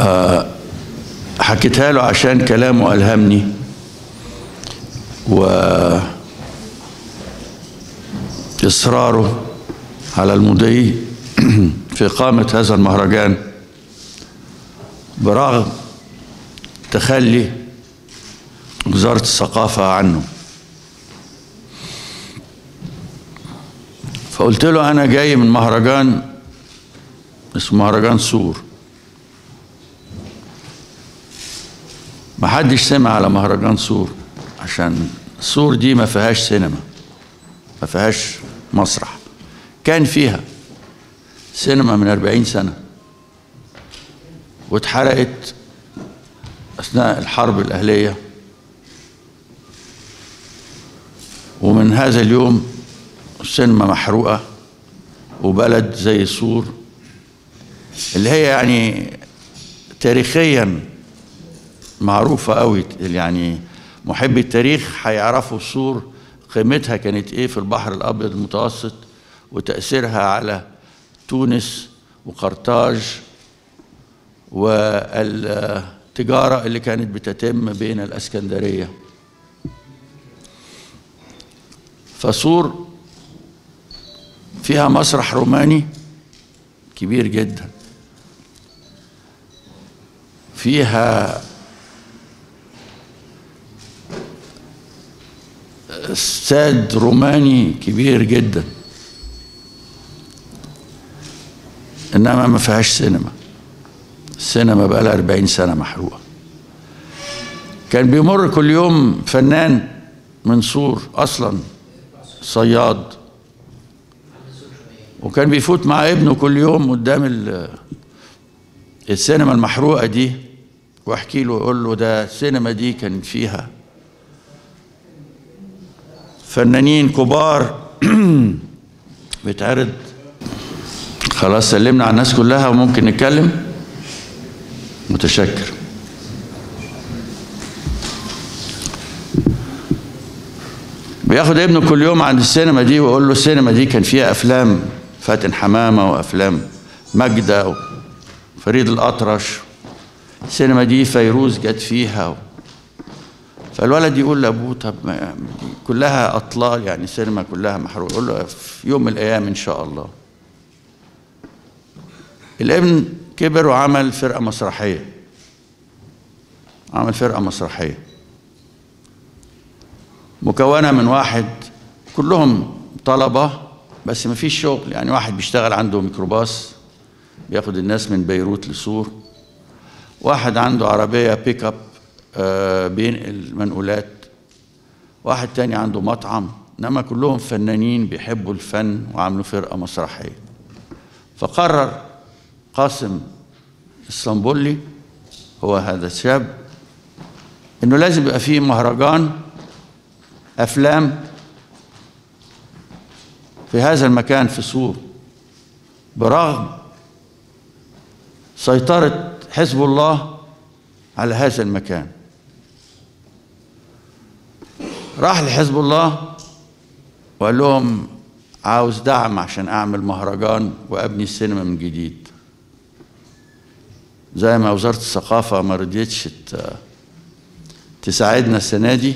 آه، حكيتها له عشان كلامه ألهمني و إصراره على المضي في إقامة هذا المهرجان برغم تخلي وزارة الثقافة عنه فقلت له أنا جاي من مهرجان اسمه مهرجان سور محدش سمع على مهرجان سور عشان سور دي ما فيهاش سينما ما فيهاش مسرح كان فيها سينما من أربعين سنة واتحرقت أثناء الحرب الأهلية ومن هذا اليوم السينما محروقة وبلد زي سور اللي هي يعني تاريخيا معروفة قوي يعني محبي التاريخ هيعرفوا سور قيمتها كانت ايه في البحر الابيض المتوسط وتأثيرها على تونس وقرطاج والتجارة اللي كانت بتتم بين الاسكندرية فصور فيها مسرح روماني كبير جدا فيها استاد روماني كبير جدا انما ما فيهاش سينما السينما بقى لها 40 سنه محروقه كان بيمر كل يوم فنان من سور اصلا صياد وكان بيفوت مع ابنه كل يوم قدام السينما المحروقه دي واحكي له يقول له ده السينما دي كان فيها فنانين كبار بيتعرض خلاص سلمنا على الناس كلها وممكن نتكلم متشكر بياخد ابنه كل يوم عند السينما دي ويقول له السينما دي كان فيها افلام فاتن حمامه وافلام ماجده وفريد الاطرش السينما دي فيروز جت فيها فالولد يقول لابوه طب ما كلها اطلال يعني السينما كلها محروقه يقول له في يوم من الايام ان شاء الله الابن كبر وعمل فرقه مسرحيه عمل فرقه مسرحيه مكونه من واحد كلهم طلبه بس ما فيش شغل يعني واحد بيشتغل عنده ميكروباص بياخد الناس من بيروت لسور واحد عنده عربيه بيك اب آه بينقل منقولات واحد تاني عنده مطعم انما كلهم فنانين بيحبوا الفن وعملوا فرقه مسرحيه فقرر قاسم الصنبولي هو هذا الشاب انه لازم يبقى فيه مهرجان افلام في هذا المكان في سور برغم سيطره حزب الله على هذا المكان راح لحزب الله وقال لهم عاوز دعم عشان اعمل مهرجان وابني السينما من جديد زي ما وزاره الثقافه ما رضيتش تساعدنا السنه دي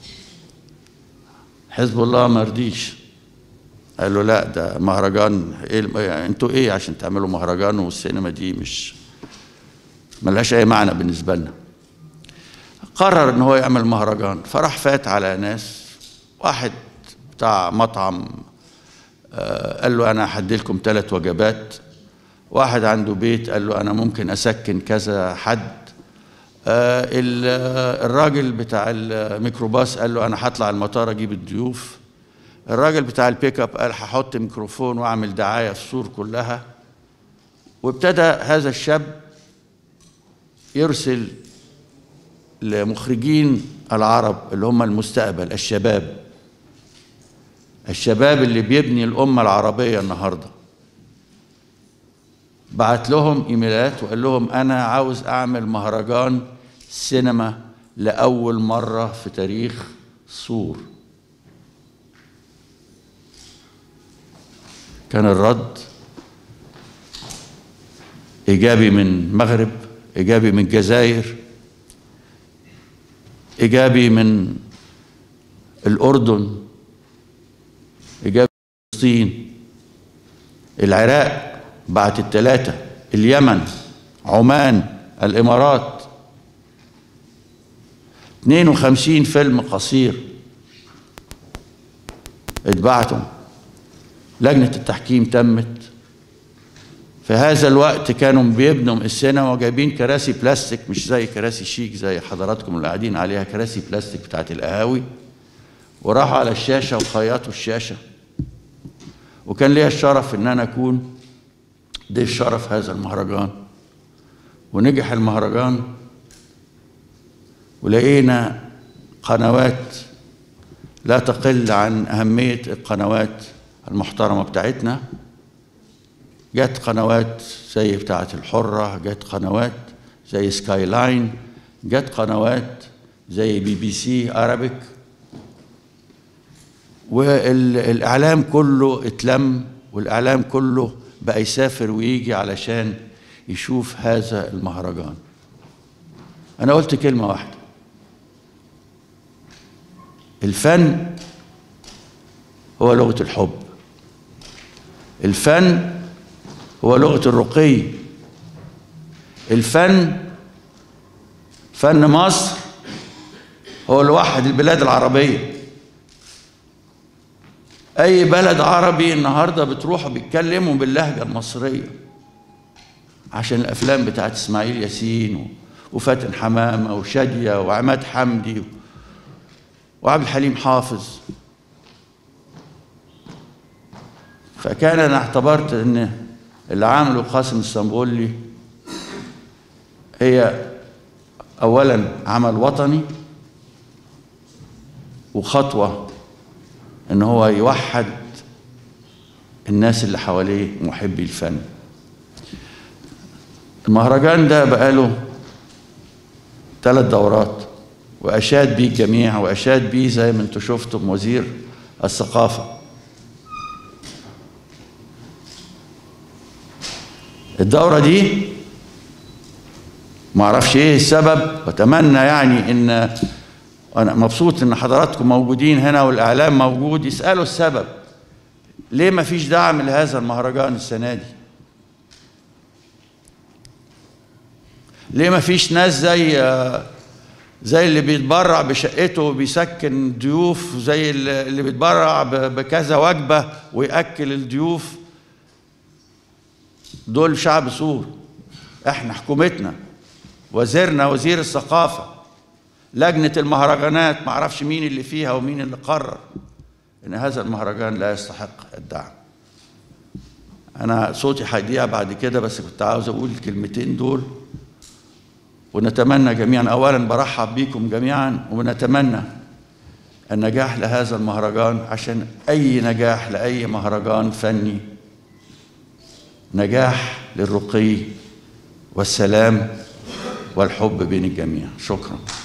حزب الله ما رضيش قال له لا ده مهرجان إيه يعني انتوا ايه عشان تعملوا مهرجان والسينما دي مش ملهاش اي معنى بالنسبه لنا قرر ان هو يعمل مهرجان فراح فات على ناس واحد بتاع مطعم آه قال له انا هدي لكم ثلاث وجبات واحد عنده بيت قال له انا ممكن اسكن كذا حد آه الراجل بتاع الميكروباص قال له انا هطلع المطار اجيب الضيوف الراجل بتاع البيك اب قال هحط ميكروفون واعمل دعايه في السور كلها وابتدى هذا الشاب يرسل لمخرجين العرب اللي هم المستقبل الشباب الشباب اللي بيبني الأمة العربية النهاردة بعت لهم إيميلات وقال لهم أنا عاوز أعمل مهرجان سينما لأول مرة في تاريخ سور كان الرد إيجابي من المغرب إيجابي من الجزائر إيجابي من الأردن إيجابي من فلسطين العراق بعت الثلاثة اليمن عمان الإمارات 52 فيلم قصير اتبعتم لجنة التحكيم تمت في هذا الوقت كانوا بيبنوا السينما وجايبين كراسي بلاستيك مش زي كراسي شيك زي حضراتكم اللي قاعدين عليها كراسي بلاستيك بتاعت القهاوي وراحوا على الشاشة وخيطوا الشاشة وكان ليا الشرف ان انا اكون ضيف شرف هذا المهرجان ونجح المهرجان ولقينا قنوات لا تقل عن أهمية القنوات المحترمة بتاعتنا جت قنوات زي بتاعة الحرة جت قنوات زي سكاي لاين جت قنوات زي بي بي سي أرابيك والإعلام كله اتلم والإعلام كله بقى يسافر ويجي علشان يشوف هذا المهرجان أنا قلت كلمة واحدة الفن هو لغة الحب الفن هو لغة الرقي الفن فن مصر هو الواحد البلاد العربية أي بلد عربي النهاردة بتروحوا بيتكلموا باللهجة المصرية عشان الأفلام بتاعت إسماعيل ياسين وفاتن حمامة وشادية وعماد حمدي وعبد الحليم حافظ فكان انا اعتبرت ان اللي عمله قاسم السنبولي هي اولا عمل وطني وخطوه ان هو يوحد الناس اللي حواليه محبي الفن المهرجان ده بقاله ثلاث دورات واشاد بيه الجميع واشاد بيه زي ما انتم شفتم وزير الثقافه الدوره دي ما اعرفش ايه السبب واتمنى يعني ان انا مبسوط ان حضراتكم موجودين هنا والاعلام موجود يسالوا السبب ليه ما فيش دعم لهذا المهرجان السنه دي ليه ما فيش ناس زي زي اللي بيتبرع بشقته وبيسكن ضيوف زي اللي بيتبرع بكذا وجبة ويأكل الضيوف دول شعب سور احنا حكومتنا وزيرنا وزير الثقافة لجنة المهرجانات معرفش مين اللي فيها ومين اللي قرر ان هذا المهرجان لا يستحق الدعم انا صوتي هيضيع بعد كده بس كنت عاوز اقول الكلمتين دول ونتمنى جميعا اولا برحب بكم جميعا ونتمنى النجاح لهذا المهرجان عشان اي نجاح لاي مهرجان فني نجاح للرقي والسلام والحب بين الجميع شكرا